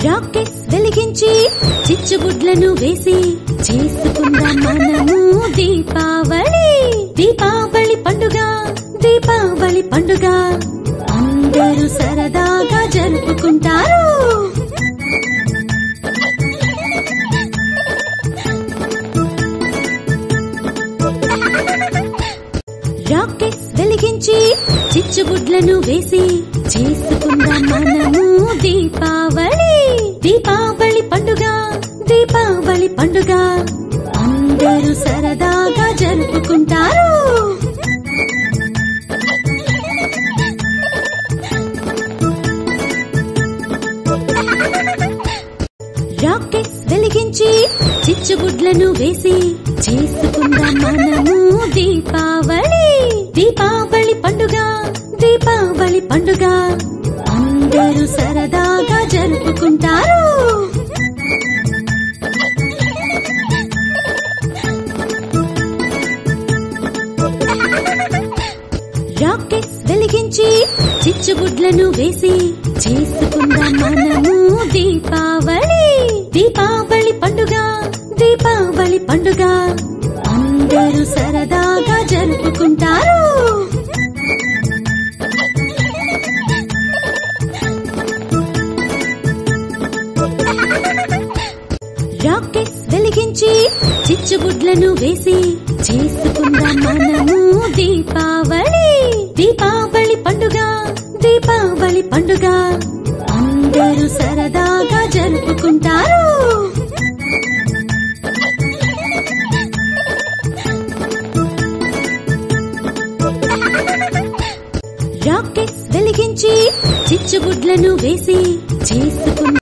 rockets వెలిగించి చిచ్చుబుడ్లను వేసి చేసుకుందాం మనము దీపావళి దీపావళి పండుగ దీపావళి పండుగ అందరూ సరదాగా జరుపుకుంటారు రాకెట్స్ వెలిగించి చిచ్చుబుడ్లను వేసి చేసుకుందాం మనము దీపావళి దీపావళి పండుగ దీపావళి పండుగ అందరూ సరదాగా జరుపుకుంటారు రాకెట్స్ వెలిగించి చిచ్చుబుడ్లను వేసి చేసుకుందాం మనము దీపావళి దీపావళి పండుగ దీపావళి పండుగ అందరూ సరదాగా జరుపుకుంటారు రాకెట్స్ వెలిగించి చిచ్చుబుడ్లను వేసి చేసుకుందాం మనము దీపావళి దీపావళి పండుగ దీపావళి పండుగ అందరూ సరదాగా జరుపుకుంటారు రాకెట్స్ వెలిగించి చిచ్చుబుడ్లను వేసి చేసుకుందాం మనము దీపావళి దీపావళి పండుగ దీపావళి పండుగ అందరూ సరదాగా జరుపుకుంటారు రాకెట్స్ వెలిగించి చిచ్చుబుడ్లను వేసి చేసుకుందాం